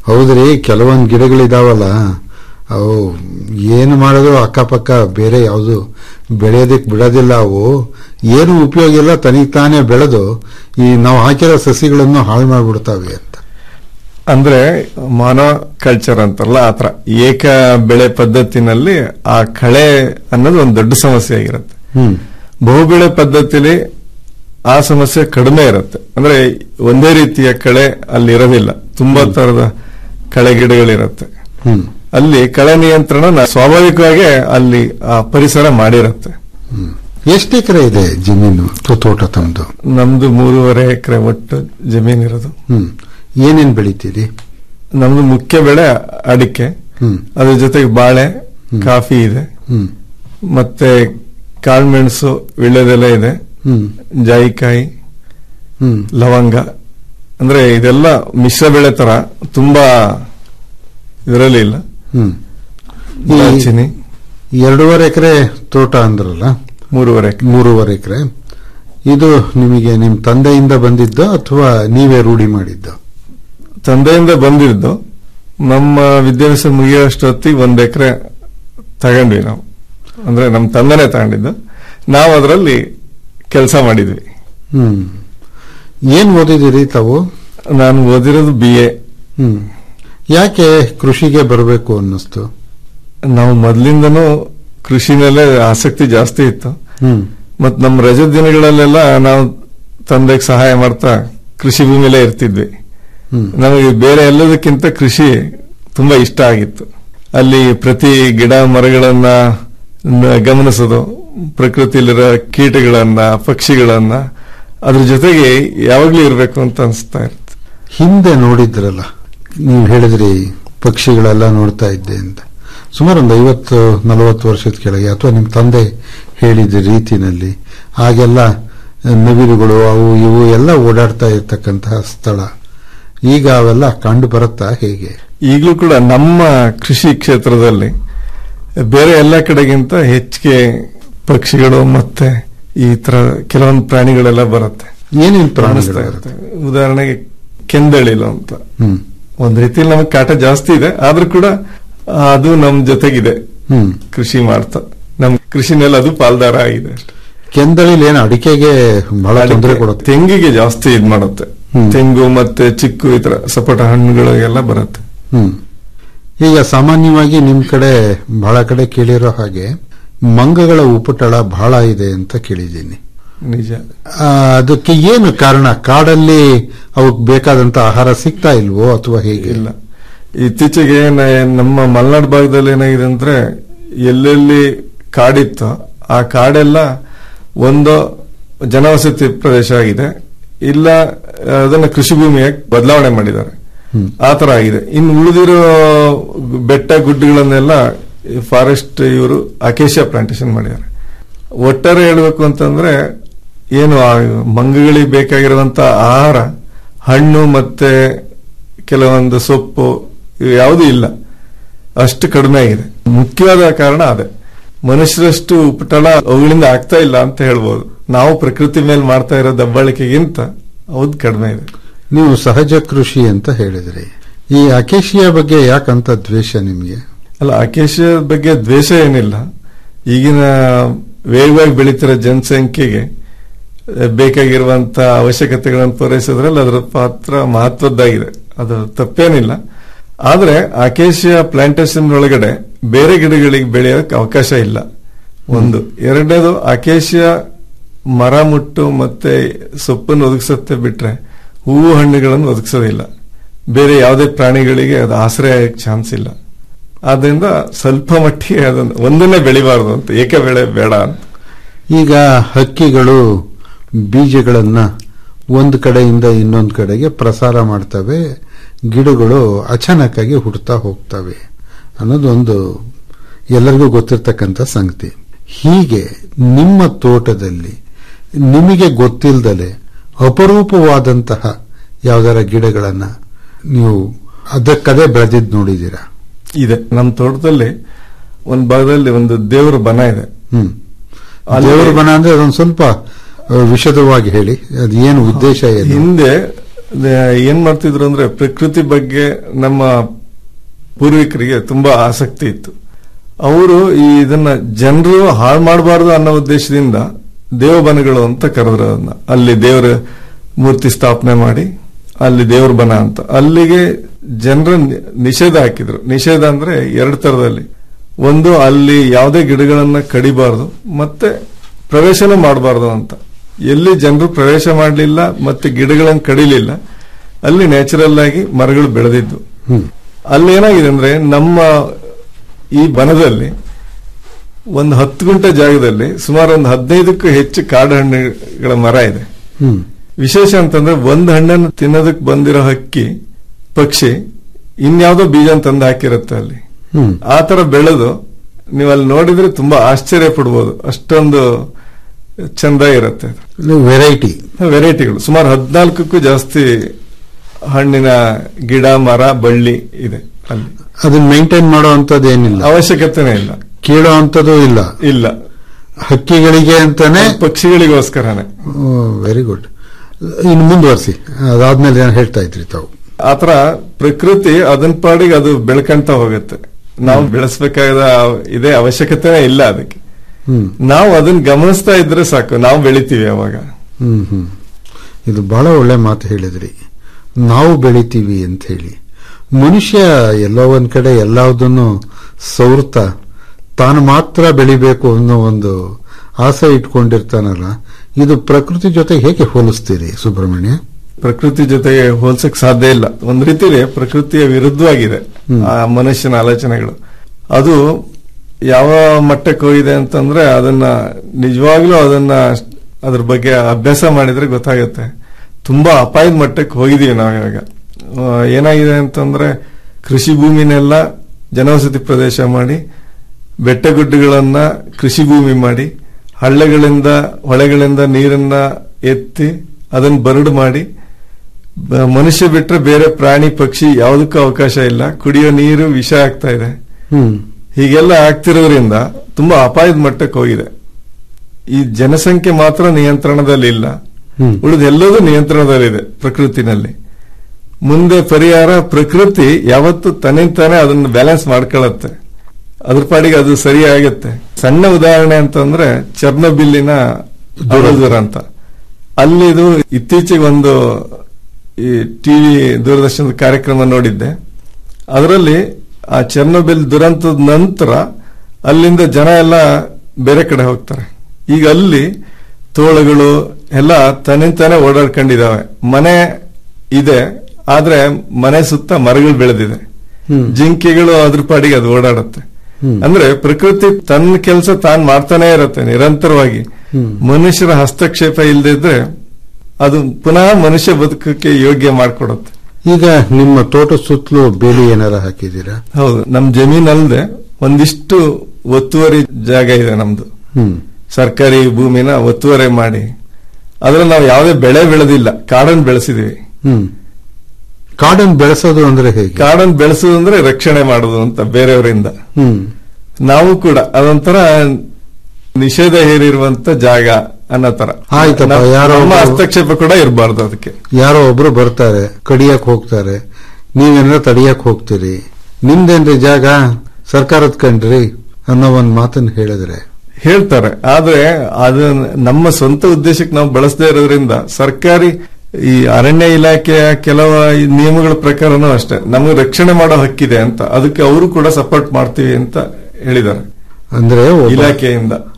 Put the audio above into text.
ಹೌದ್ರಿ ಕೆಲವೊಂದು ಗಿಡಗಳಿದಾವಲ್ಲ ಅವು ಏನು ಮಾಡಿದ್ರು ಅಕ್ಕಪಕ್ಕ ಬೇರೆ ಯಾವುದು ಬೆಳೆಯೋದಕ್ಕೆ ಬಿಡೋದಿಲ್ಲ ಅವು ಏನು ಉಪಯೋಗ ಇಲ್ಲ ತನಿಗೆ ತಾನೇ ಬೆಳೆದು ಈ ನಾವು ಹಾಕಿರೋ ಸಸಿಗಳನ್ನು ಹಾಳು ಮಾಡಿಬಿಡ್ತಾವೆ ಅಂತ ಅಂದ್ರೆ ಮಾನೋ ಕಲ್ಚರ್ ಅಂತಾರಲ್ಲ ಆತರ ಏಕ ಬೆಳೆ ಪದ್ಧತಿನಲ್ಲಿ ಆ ಕಳೆ ಅನ್ನೋದು ಒಂದು ದೊಡ್ಡ ಸಮಸ್ಯೆ ಆಗಿರುತ್ತೆ ಹ್ಮ್ ಬಹುಬೆಳೆ ಪದ್ಧತಿಲಿ ಆ ಸಮಸ್ಯೆ ಕಡಿಮೆ ಇರುತ್ತೆ ಅಂದ್ರೆ ಒಂದೇ ರೀತಿಯ ಕಳೆ ಅಲ್ಲಿ ಇರೋದಿಲ್ಲ ತುಂಬಾ ತರದ ಕಳೆ ಗಿಡಗಳಿರುತ್ತೆ ಹ್ಮ್ ಅಲ್ಲಿ ಕಳೆ ನಿಯಂತ್ರಣ ನ- ಸ್ವಾಭಾವಿಕವಾಗಿ ಅಲ್ಲಿ ಆ ಪರಿಸರ ಮಾಡಿರುತ್ತೆ ಹ್ಮ್ ಎಷ್ಟು ಎಕರೆ ಇದೆ ಜಮೀನು ತೋ- ತೋಟ ತಮ್ದು ನಮ್ದು ಮೂರುವರೆ ಎಕರೆ ಒಟ್ಟು ಜಮೀನ್ ಇರೋದು ಹ್ಮ್ ಏನೇನ್ ಬೆಳಿತೀರಿ ನಮ್ದು ಮುಖ್ಯ ಬೆಳೆ ಅಡಿಕೆ ಹ್ಮ್ ಅದ್ರ ಜೊತೆಗೆ ಬಾಳೆ ಕಾಫಿ ಇದೆ ಹ್ಮ್ ಮತ್ತೆ ಕಾಳುಮೆಣಸು ವಿಳ್ಳೆದೆಲೆ ಇದೆ ಹ್ಮ್ ಜಾಯಿಕಾಯಿ ಹ್ಮ್ ಲವಂಗ ಅಂದ್ರೆ ಇದೆಲ್ಲ ಮಿಶ್ರ ಬೆಳೆ ತರ ತುಂಬಾ ಇದರಲ್ಲಿ ಇಲ್ಲ ಹ್ಮ್ ಈ ದಾಲ್ಚಿನ್ನಿ ಎರಡೂವರೆ ಎಕರೆ ತೋಟ ಅಂದ್ರಲ್ಲ ಮೂರುವರೆ ಎಕರೆ. ಮೂರುವರೆ ಎಕರೆ ಇದು ನಿಮಗೆ ನಿಮ್ ತಂದೆಯಿಂದ ಬಂದಿದ್ದ ಅಥವಾ ನೀವೇ ರೂಢಿ ಮಾಡಿದ್ದ ತಂದೆಯಿಂದ ಬಂದಿದ್ದು ನಮ್ಮ ವಿದ್ಯಾಭ್ಯಾಸ ಮುಗಿಯೋಷ್ಟೊತ್ತಿಗೆ ಒಂದ್ ಎಕರೆ ತಗೊಂಡ್ವಿ ನಾವು ಅಂದ್ರೆ ನಮ್ಮ ತಂದೆನೇ ತಗೊಂಡಿದ್ದು ನಾವು ಅದರಲ್ಲಿ ಕೆಲಸ ಮಾಡಿದ್ವಿ ಹ್ಮ್ ಏನ್ ಓದಿದಿರಿ ತಾವು ನಾನು ಓದಿರೋದು ಬಿ ಎ ಹ್ಮ್ ಯಾಕೆ ಕೃಷಿಗೆ ಬರಬೇಕು ಅನ್ನಿಸ್ತು ನಾವು ಮೊದ್ಲಿಂದನೂ ಕೃಷಿ ಮೇಲೆ ಆಸಕ್ತಿ ಜಾಸ್ತಿ ಇತ್ತು ಹ್ಮ್ ಮತ್ ನಮ್ಮ ರಜದ ದಿನಗಳಲ್ಲೆಲ್ಲ ನಾವು ತಂದೆಗೆ ಸಹಾಯ ಮಾಡ್ತಾ ಕೃಷಿ ಭೂಮಿಲೇ ಇರ್ತಿದ್ವಿ ಹ್ಮ್ ನಮಗೆ ಬೇರೆ ಎಲ್ಲದಕ್ಕಿಂತ ಕೃಷಿ ತುಂಬಾ ಇಷ್ಟ ಆಗಿತ್ತು ಅಲ್ಲಿ ಪ್ರತಿ ಗಿಡ ಮರಗಳನ್ನ ನ- ಗಮನಿಸೋದು ಪ್ರಕೃತಿಯಲ್ಲಿರೋ ಕೀಟಗಳನ್ನ ಪಕ್ಷಿಗಳನ್ನ ಅದ್ರ ಜೊತೆಗೆ ಯಾವಾಗ್ಲೂ ಇರಬೇಕು ಅಂತ ಅನಿಸ್ತಾ ಇರುತ್ತೆ ಹಿಂದೆ ನೋಡಿದ್ರಲ್ಲ ನೀವು ಹೇಳಿದ್ರಿ ಪಕ್ಷಿಗಳೆಲ್ಲ ನೋಡ್ತಾ ಇದ್ದೆ ಅಂತ ಸುಮಾರು ಒಂದು ಐವತ್ತು ನಲವತ್ತು ವರ್ಷದ ಕೆಳಗೆ ಅಥವಾ ನಿಮ್ಮ ತಂದೆ ಹೇಳಿದ ರೀತಿನಲ್ಲಿ ಆಗೆಲ್ಲ ನವಿಲುಗಳು ಅವು ಇವು ಎಲ್ಲ ಓಡಾಡ್ತಾ ಇರ್ತಕ್ಕಂತಹ ಸ್ಥಳ ಈಗ ಅವೆಲ್ಲ ಕಂಡು ಬರುತ್ತಾ ಹೇಗೆ ಈಗಲೂ ಕೂಡ ನಮ್ಮ ಕೃಷಿ ಕ್ಷೇತ್ರದಲ್ಲಿ ಬೇರೆ ಎಲ್ಲ ಕಡೆಗಿಂತ ಹೆಚ್ಚಿಗೆ ಪಕ್ಷಿಗಳು ಮತ್ತೆ ಈ ತರ ಕೆಲವೊಂದು ಪ್ರಾಣಿಗಳೆಲ್ಲ ಬರುತ್ತೆ ಏನೇನು ಕಾಣಿಸ್ತಾ ಪ್ರಾಣಿಗಳು ಇರುತ್ತೆ ಉದಾಹರಣೆಗೆ ಕೆಂದಳಿಲು ಅಂತ ಹ್ಮ್ ಒಂದ್ ರೀತಿಯಲ್ಲಿ ನಮಗೆ ಕಾಟ ಜಾಸ್ತಿ ಇದೆ ಆದ್ರೂ ಕೂಡ ಆ, ಅದು ನಮ್ ಜೊತೆಗಿದೆ ಹ್ಮ್ ಕೃಷಿ ಮಾಡ್ತಾ ನಮ್ ಕೃಷಿನಲ್ಲಿ ಅದು ಪಾಲ್ದಾರ ಆಗಿದೆ ಅಷ್ಟೇ. ಕೆಂದಳಿಲ್ ಏನು ಅಡಿಕೆಗೆ ಬಹಳ ತೊಂದರೆ ಅದಕ್ಕೆ ಕೊಡುತ್ತೆ ತೆಂಗಿಗೆ ಜಾಸ್ತಿ ಇದ್ ಮಾಡುತ್ತೆ ಹ್ಮ್. ತೆಂಗು ಮತ್ತೆ ಚಿಕ್ಕು ಈ ತರ ಸಪೋಟ ಹಣ್ಣುಗಳಿಗೆಲ್ಲ ಬರುತ್ತೆ ಹ್ಮ್ ಈಗ ಸಾಮಾನ್ಯವಾಗಿ ನಿಮ್ ಕಡೆ ಬಹಳ ಕಡೆ ಕೇಳಿರೋ ಹಾಗೆ ಮಂಗಗಳ ಉಪಟಳ ಬಹಳ ಇದೆ ಅಂತ ಕೇಳಿದ್ದೀನಿ ನಿಜ ಆ, ಅದಕ್ಕೆ ಏನು ಕಾರಣ ಕಾಡಲ್ಲಿ ಅವಕ್ ಬೇಕಾದಂತ ಆಹಾರ ಸಿಗ್ತಾ ಇಲ್ವೋ ಅಥವಾ ಹೇಗೆ ಇಲ್ಲ ಇತ್ತೀಚೆಗೆ ನ- ನಮ್ಮ ಮಲೆನಾಡು ಭಾಗದಲ್ಲಿ ಏನಾಗಿದೆ ಅಂದ್ರೆ ಎಲ್ಲೆಲ್ಲಿ ಕಾಡಿತ್ತು ಆ ಕಾಡೆಲ್ಲ ಒಂದು ಜನವಸತಿ ಪ್ರದೇಶ ಆಗಿದೆ ಇಲ್ಲ ಅದನ್ನ ಕೃಷಿ ಭೂಮಿಯಾಗಿ ಬದಲಾವಣೆ ಮಾಡಿದ್ದಾರೆ ಹ್ಮ್. ಆ ತರ ಆಗಿದೆ ಇನ್ನು ಉಳಿದಿರೋ ಬೆಟ್ಟ ಗುಡ್ಡಗಳನ್ನೆಲ್ಲ ಫಾರೆಸ್ಟ್ ಇವರು ಅಕೇಶಿಯಾ ಪ್ಲಾಂಟೇಶನ್ ಮಾಡಿದ್ದಾರೆ ಒಟ್ಟಾರೆ ಹೇಳಬೇಕು ಅಂತಂದ್ರೆ ಏನು ಆ ಮಂಗಗಳಿಗೆ ಬೇಕಾಗಿರುವಂತ ಆಹಾರ ಹಣ್ಣು ಮತ್ತೆ ಕೆಲವೊಂದು ಸೊಪ್ಪು ಇವು ಯಾವುದೂ ಇಲ್ಲ ಅಷ್ಟು ಕಡಿಮೆ ಆಗಿದೆ ಮುಖ್ಯವಾದ ಕಾರಣ ಅದೇ ಮನುಷ್ಯರಷ್ಟು ಉಪಟಳ ಅವುಗಳಿಂದ ಆಗ್ತಾ ಇಲ್ಲ ಅಂತ ಹೇಳ್ಬೋದು ನಾವು ಪ್ರಕೃತಿ ಮೇಲೆ ಮಾಡ್ತಾ ಇರೋ ದಬ್ಬಾಳಿಕೆಗಿಂತ ಹೌದು ಕಡಿಮೆ ಇದೆ ನೀವು ಸಹಜ ಕೃಷಿ ಅಂತ ಹೇಳಿದ್ರಿ ಈ ಅಕೇಶಿಯಾ ಬಗ್ಗೆ ಯಾಕಂತ ದ್ವೇಷ ನಿಮ್ಗೆ ಅಲ್ಲ ಅಕೇಶ ಬಗ್ಗೆ ದ್ವೇಷ ಏನಿಲ್ಲ ಈಗಿನ ವೇಗವಾಗಿ ಬೆಳೀತಿರೋ ಜನಸಂಖ್ಯೆಗೆ ಅಹ್, ಬೇಕಾಗಿರುವಂತ ಅವಶ್ಯಕತೆಗಳನ್ನು ಪೂರೈಸೋದ್ರಲ್ಲಿ ಅದರ ಪಾತ್ರ ಮಹತ್ವದ್ದಾಗಿದೆ ಅದು ತಪ್ಪೇನಿಲ್ಲ ಆದ್ರೆ ಅಕೇಶಿಯಾ ಪ್ಲಾಂಟೇಶನ್ ಒಳಗಡೆ ಬೇರೆ ಗಿಡಗಳಿಗೆ ಬೆಳೆಯೋಕೆ ಅವಕಾಶ ಇಲ್ಲ ಒಂದು ಎರಡನೇದು ಅಕೇಶಿಯಾ ಮರ ಮುಟ್ಟು ಮತ್ತೆ ಸೊಪ್ಪನ್ನು ಒದಗಿಸುತ್ತೆ ಬಿಟ್ರೆ ಹೂವು ಹಣ್ಣುಗಳನ್ನು ಒದಗಿಸೋದಿಲ್ಲ ಬೇರೆ ಯಾವುದೇ ಪ್ರಾಣಿಗಳಿಗೆ ಅದು ಆಶ್ರಯ ಚಾನ್ಸ್ ಇಲ್ಲ ಆದ್ರಿಂದ ಸ್ವಲ್ಪ ಮಟ್ಟಿಗೆ ಅದನ್ನು ಒಂದನ್ನೇ ಬೆಳಿಬಾರದು ಅಂತ ಏಕ ಬೆಳೆ ಬೇಡ ಅಂತ ಈಗ ಹಕ್ಕಿಗಳು ಬೀಜಗಳನ್ನ ಒಂದು ಕಡೆಯಿಂದ ಇನ್ನೊಂದು ಕಡೆಗೆ ಪ್ರಸಾರ ಮಾಡ್ತವೆ ಗಿಡಗಳು ಅಚಾನಕ್ಕಾಗಿ ಹುಡ್ತಾ ಹೋಗ್ತವೆ ಅನ್ನೋದೊಂದು ಎಲ್ಲರಿಗೂ ಗೊತ್ತಿರ್ತಕ್ಕಂಥ ಸಂಗತಿ ಹೀಗೆ ನಿಮ್ಮ ತೋಟದಲ್ಲಿ ನಿಮಗೆ ಗೊತ್ತಿಲ್ಲದಲೆ ಅಪರೂಪವಾದಂತಹ ಯಾವ್ದಾರ ಗಿಡಗಳನ್ನ ನೀವು ಅದಕ್ಕದೇ ಬೆಳೆದಿದ್ದು ನೋಡಿದ್ದೀರಾ ಇದೆ ನಮ್ಮ ತೋಟದಲ್ಲಿ ಒಂದ್ ಭಾಗದಲ್ಲಿ ಒಂದು ದೇವರ ಬನ ಇದೆ ಹ್ಮ್ ಅಲ್ಲಿ- ದೇವರ ಬನ ಅಂದ್ರೆ ಅದೊಂದು ಸ್ವಲ್ಪ ಆ, ವಿಶದವಾಗಿ ಹೇಳಿ ಅದು ಏನು ಉದ್ದೇಶ ಏನು ಹಿಂದೆ ಅದೇ ಏನ್ ಮಾಡ್ತಿದ್ರು ಅಂದ್ರೆ ಪ್ರಕೃತಿ ಬಗ್ಗೆ ನಮ್ಮ ಪೂರ್ವಿಕರಿಗೆ ತುಂಬಾ ಆಸಕ್ತಿ ಇತ್ತು ಅವರು ಈ ಇದನ್ನ ಜನರು ಹಾಳು ಮಾಡಬಾರ್ದು ಅನ್ನೋ ಉದ್ದೇಶದಿಂದ ದೇವಬನಗಳು ಅಂತ ಕರೆದ್ರು ಅದನ್ನ ಅಲ್ಲಿ ದೇವರ ಮೂರ್ತಿ ಸ್ಥಾಪನೆ ಮಾಡಿ ಅಲ್ಲಿ ದೇವ್ರ ಬನ ಅಂತ ಅಲ್ಲಿಗೆ ಜನರ ನಿಷೇಧ ಹಾಕಿದ್ರು ನಿಷೇಧ ಅಂದ್ರೆ ಎರಡು ತರದಲ್ಲಿ ಒಂದು ಅಲ್ಲಿ ಯಾವುದೇ ಗಿಡಗಳನ್ನ ಕಡಿಬಾರ್ದು ಮತ್ತೆ ಪ್ರವೇಶನ ಮಾಡಬಾರ್ದು ಅಂತ ಎಲ್ಲಿ ಜನರು ಪ್ರವೇಶ ಮಾಡಲಿಲ್ಲ ಮತ್ತೆ ಗಿಡಗಳನ್ನು ಕಡಿಲಿಲ್ಲ ಅಲ್ಲಿ ನ್ಯಾಚುರಲ್ ಆಗಿ ಮರಗಳು ಬೆಳೆದಿದ್ದು ಹ್ಮ್ ಅಲ್ಲಿ ಏನಾಗಿದೆ ಅಂದ್ರೆ ನಮ್ಮ ಈ ಬನದಲ್ಲಿ ಒಂದು ಹತ್ತು ಗುಂಟೆ ಜಾಗದಲ್ಲಿ ಸುಮಾರು ಒಂದು ಹದಿನೈದಕ್ಕೂ ಹೆಚ್ಚು ಕಾಡು ಹಣ್ಣುಗಳ ಮರ ಇದೆ ಹ್ಮ್ ವಿಶೇಷ ಅಂತಂದ್ರೆ ಒಂದ್ ಹಣ್ಣನ್ನು ತಿನ್ನೋದಕ್ಕೆ ಬಂದಿರೋ ಹಕ್ಕಿ ಪಕ್ಷಿ ಇನ್ಯಾವುದೋ ಬೀಜ ತಂದು ಹಾಕಿರುತ್ತೆ ಅಲ್ಲಿ ಹ್ಮ್ ಆ ತರ ಬೆಳೆದು ನೀವು ಅಲ್ಲಿ ನೋಡಿದ್ರೆ ತುಂಬಾ ಆಶ್ಚರ್ಯ ಪಡ್ಬೋದು ಅಷ್ಟೊಂದು ಚಂದ ಇರುತ್ತೆ ವೆರೈಟಿ ವೆರೈಟಿಗಳು ಸುಮಾರು ಹದಿನಾಲ್ಕಕ್ಕೂ ಜಾಸ್ತಿ ಹಣ್ಣಿನ ಗಿಡ ಮರ ಬಳ್ಳಿ ಇದೆ ಅಲ್ಲಿ ಅದನ್ನ ಮೇಂಟೈನ್ ಮಾಡೋ ಅಂತದ್ದು ಏನಿಲ್ಲ ಅವಶ್ಯಕತೆನೇ ಇಲ್ಲ ಕೀಳೋ ಅಂತದ್ದು ಇಲ್ಲ ಇಲ್ಲ ಹಕ್ಕಿಗಳಿಗೆ ಅಂತಾನೆ ಪಕ್ಷಿಗಳಿಗೋಸ್ಕರನೇ ವೆರಿ ಗುಡ್ ಇನ್ನು ಮುಂದುವರಿಸಿ ಅದಾದ್ಮೇಲೆ ಏನು ಹೇಳ್ತಾ ಇದ್ರಿ ತಾವು ಆತರ ಪ್ರಕೃತಿ ಅದನ್ ಪಾಡಿಗೆ ಅದು ಬೆಳ್ಕಂತ ಹೋಗುತ್ತೆ ನಾವು ಬೆಳೆಸಬೇಕಾದ ಇದೇ ಅವಶ್ಯಕತೆನೇ ಇಲ್ಲ ಅದಕ್ಕೆ ಹ್ಮ್ ನಾವು ಅದನ್ನ ಗಮನಿಸ್ತಾ ಇದ್ರೆ ಸಾಕು ನಾವು ಬೆಳಿತೀವಿ ಅವಾಗ ಹ್ಮ್ ಹ್ಮ್ ಇದು ಬಹಳ ಒಳ್ಳೆ ಮಾತು ಹೇಳಿದ್ರಿ ನಾವು ಬೆಳಿತೀವಿ ಅಂತ ಹೇಳಿ ಮನುಷ್ಯ ಎಲ್ಲೋ ಒಂದ್ ಕಡೆ ಎಲ್ಲದನ್ನು ಸೌರ್ತ ತಾನು ಮಾತ್ರ ಬೆಳಿಬೇಕು ಅನ್ನೋ ಒಂದು ಆಸೆ ಇಟ್ಕೊಂಡಿರ್ತಾನಲ್ಲ ಇದು ಪ್ರಕೃತಿ ಜೊತೆ ಹೇಗೆ ಹೋಲಿಸ್ತೀರಿ ಸುಬ್ರಹ್ಮಣ್ಯ ಪ್ರಕೃತಿ ಜೊತೆಗೆ ಹೋಲ್ಸಕ್ ಸಾಧ್ಯ ಇಲ್ಲ ಒಂದ್ ರೀತಿಲಿ ಪ್ರಕೃತಿಯ ವಿರುದ್ಧವಾಗಿದೆ ಹ್ಮ್. ಆ ಮನುಷ್ಯನ ಆಲೋಚನೆಗಳು ಅದು ಯಾವ ಮಟ್ಟಕ್ಕೆ ಹೋಗಿದೆ ಅಂತಂದ್ರೆ ಅದನ್ನ ನಿಜವಾಗ್ಲೂ ಅದನ್ನ ಅದ್ರ ಬಗ್ಗೆ ಅಭ್ಯಾಸ ಮಾಡಿದ್ರೆ ಗೊತ್ತಾಗುತ್ತೆ ತುಂಬಾ ಅಪಾಯದ ಮಟ್ಟಕ್ಕೆ ಹೋಗಿದೀವಿ ನಾವು ಇವಾಗ ಆ, ಏನಾಗಿದೆ ಅಂತಂದ್ರೆ ಕೃಷಿ ಭೂಮಿನೆಲ್ಲ ಜನವಸತಿ ಪ್ರದೇಶ ಮಾಡಿ ಬೆಟ್ಟಗುಡ್ಡಗಳನ್ನ ಕೃಷಿ ಭೂಮಿ ಮಾಡಿ ಹಳ್ಳೆಗಳಿಂದ ಹೊಳೆಗಳಿಂದ ನೀರನ್ನ ಎತ್ತಿ ಅದನ್ನ ಬರಡು ಮಾಡಿ ಬ- ಮನುಷ್ಯ ಬಿಟ್ರೆ ಬೇರೆ ಪ್ರಾಣಿ ಪಕ್ಷಿ ಯಾವುದಕ್ಕೂ ಅವಕಾಶ ಇಲ್ಲ ಕುಡಿಯೋ ನೀರು ವಿಷ ಆಗ್ತಾ ಇದೆ ಹ್ಮ್ ಹೀಗೆಲ್ಲ ಆಗ್ತಿರೋದ್ರಿಂದ ತುಂಬಾ ಅಪಾಯದ ಮಟ್ಟಕ್ಕೆ ಹೋಗಿದೆ ಈ ಜನಸಂಖ್ಯೆ ಮಾತ್ರ ನಿಯಂತ್ರಣದಲ್ಲಿ ಇಲ್ಲ ಹ್ಮ್ ಉಳಿದ ಎಲ್ಲದೂ ನಿಯಂತ್ರಣದಲ್ಲಿದೆ ಪ್ರಕೃತಿನಲ್ಲಿ ಮುಂದೆ ಪರಿಹಾರ ಪ್ರಕೃತಿ ಯಾವತ್ತು ತನ್ನಿಂತಾನೆ ಅದನ್ನ ಬ್ಯಾಲೆನ್ಸ್ ಮಾಡ್ಕೊಳ್ಳುತ್ತೆ ಅದ್ರ ಪಾಡಿಗೆ ಅದು ಸರಿ ಆಗತ್ತೆ ಸಣ್ಣ ಉದಾಹರಣೆ ಅಂತಂದ್ರೆ ಚರ್ನಬಿಲ್ಲಿನ ದುರದುರ ಅಂತ ಅಲ್ಲಿದು ಇತ್ತೀಚೆಗೆ ಒಂದು ಈ ಟಿವಿ ದೂರದರ್ಶನದ ಕಾರ್ಯಕ್ರಮ ನೋಡಿದ್ದೆ ಅದರಲ್ಲಿ ಆ ಚರ್ನಬಿಲ್ ದುರಂತದ ನಂತರ ಅಲ್ಲಿಂದ ಜನ ಎಲ್ಲ ಬೇರೆ ಕಡೆ ಹೋಗ್ತಾರೆ ಈಗ ಅಲ್ಲಿ ತೋಳಗಳು ಎಲ್ಲ ತನ್ನಿಂತಾನೆ ಓಡಾಡ್ಕೊಂಡಿದಾವೆ ಮನೆ ಇದೆ ಆದ್ರೆ ಮನೆ ಸುತ್ತ ಮರಗಳು ಬೆಳೆದಿದೆ ಹ್ಮ್ ಜಿಂಕೆಗಳು ಅದ್ರ ಪಾಡಿಗೆ ಅದು ಓಡಾಡುತ್ತೆ ಹ್ಮ್. ಅಂದ್ರೆ ಪ್ರಕೃತಿ ತನ್ನ ಕೆಲಸ ತಾನ್ ಮಾಡ್ತಾನೆ ಇರುತ್ತೆ ನಿರಂತರವಾಗಿ ಹ್ಮ್. ಮನುಷ್ಯರ ಹಸ್ತಕ್ಷೇಪ ಇಲ್ಲದಿದ್ರೆ ಅದು ಪುನಃ ಮನುಷ್ಯ ಬದುಕಕ್ಕೆ ಯೋಗ್ಯ ಮಾಡ್ಕೊಡುತ್ತೆ ಈಗ ನಿಮ್ಮ ತೋಟದ ಸುತ್ತಲೂ ಬೇಲಿ ಏನಾರ ಹಾಕಿದ್ದೀರಾ ಹೌದು ನಮ್ ಜಮೀನ್ ಅಲ್ಲದೆ ಒಂದಿಷ್ಟು ಒತ್ತುವರಿ ಜಾಗ ಇದೆ ನಮ್ದು ಹ್ಮ್ ಸರ್ಕಾರಿ ಭೂಮಿನ ಒತ್ತುವರಿ ಮಾಡಿ ಅದ್ರಲ್ಲಿ ನಾವು ಯಾವುದೇ ಬೆಳೆ ಬೆಳೆದಿಲ್ಲ ಕಾಡನ್ನು ಬೆಳೆಸಿದೀವಿ ಹ್ಮ್ ಕಾಡನ್ನು ಬೆಳೆಸೋದು ಅಂದ್ರೆ ಹೇಗೆ ಕಾಡನ್ನು ಬೆಳೆಸೋದಂದ್ರೆ ರಕ್ಷಣೆ ಮಾಡೋದು ಅಂತ ಬೇರೆಯವರಿಂದ ಹ್ಮ್ ನಾವು ಕೂಡ ಅದೊಂಥರ ನಿಷೇಧ ಹೇರಿರುವಂತ ಜಾಗ ಅನ್ನೋ ತರ ಆಯ್ತಪ್ಪ, ನಮ್ಮ- ಯಾರೋ ನಮ್ಮ ಒಬ್ರು- ಹಸ್ತಕ್ಷೇಪ ಕೂಡ ಇರಬಾರ್ದು ಅದಕ್ಕೆ ಯಾರೋ ಒಬ್ರು ಬರ್ತಾರೆ ಕಡಿಯಕ್ ಹೋಗ್ತಾರೆ ನೀವೇನಾರ ತಡಿಯಕ್ ಹೋಗ್ತೀರಿ ನಿಮ್ದೇನ್ರಿ ಜಾಗ ಸರ್ಕಾರದ ಕಂಡ್ರಿ ಅನ್ನೋ ಒಂದ್ ಮಾತನ್ನ ಹೇಳಿದ್ರೆ ಹೇಳ್ತಾರೆ ಆದ್ರೆ ಅದು ನಮ್ಮ ಸ್ವಂತ ಉದ್ದೇಶಕ್ಕೆ ನಾವು ಬಳಸದೇ ಇರೋದ್ರಿಂದ ಸರ್ಕಾರಿ ಈ ಅರಣ್ಯ ಇಲಾಖೆಯ ಕೆಲವು ಈ ನಿಯಮಗಳ ಪ್ರಕಾರನೂ ಅಷ್ಟೇ ನಮಗೆ ರಕ್ಷಣೆ ಮಾಡೋ ಹಕ್ಕಿದೆ ಅಂತ ಅದಕ್ಕೆ ಅವರು ಕೂಡ ಸಪೋರ್ಟ್ ಮಾಡ್ತೀವಿ ಅಂತ ಹೇಳಿದ್ದಾರೆ ಅಂದ್ರೆ ಒಬ್ಬ ಇಲಾಖೆಯಿಂದ